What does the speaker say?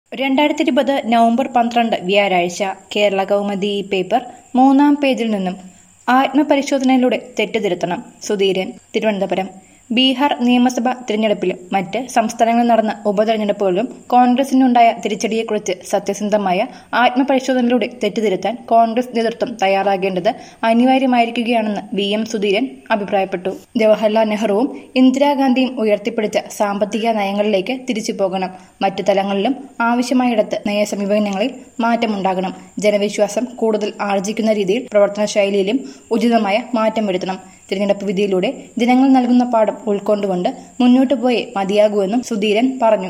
രണ്ടായിരത്തി ഇരുപത് നവംബർ പന്ത്രണ്ട് വ്യാഴാഴ്ച കേരള കൗമുദി പേപ്പർ മൂന്നാം പേജിൽ നിന്നും ആത്മപരിശോധനയിലൂടെ തെറ്റുതിരുത്തണം സുധീരൻ തിരുവനന്തപുരം ബീഹാർ നിയമസഭാ തിരഞ്ഞെടുപ്പിലും മറ്റ് സംസ്ഥാനങ്ങളിൽ നടന്ന ഉപതെരഞ്ഞെടുപ്പുകളിലും കോൺഗ്രസിനുണ്ടായ തിരിച്ചടിയെക്കുറിച്ച് സത്യസന്ധമായ ആത്മപരിശോധനയിലൂടെ തെറ്റുതിരുത്താൻ കോൺഗ്രസ് നേതൃത്വം തയ്യാറാകേണ്ടത് അനിവാര്യമായിരിക്കുകയാണെന്ന് വി എം സുധീരൻ അഭിപ്രായപ്പെട്ടു ജവഹർലാൽ നെഹ്റുവും ഇന്ദിരാഗാന്ധിയും ഉയർത്തിപ്പിടിച്ച സാമ്പത്തിക നയങ്ങളിലേക്ക് തിരിച്ചു പോകണം മറ്റു തലങ്ങളിലും ആവശ്യമായിടത്ത് നയസമീപനങ്ങളിൽ മാറ്റമുണ്ടാകണം ജനവിശ്വാസം കൂടുതൽ ആർജിക്കുന്ന രീതിയിൽ പ്രവർത്തന ശൈലിയിലും ഉചിതമായ മാറ്റം വരുത്തണം തിരഞ്ഞെടുപ്പ് വിധിയിലൂടെ ജനങ്ങൾ നൽകുന്ന പാഠം ഉൾക്കൊണ്ടുകൊണ്ട് മുന്നോട്ടു പോയേ മതിയാകൂവെന്നും സുധീരൻ പറഞ്ഞു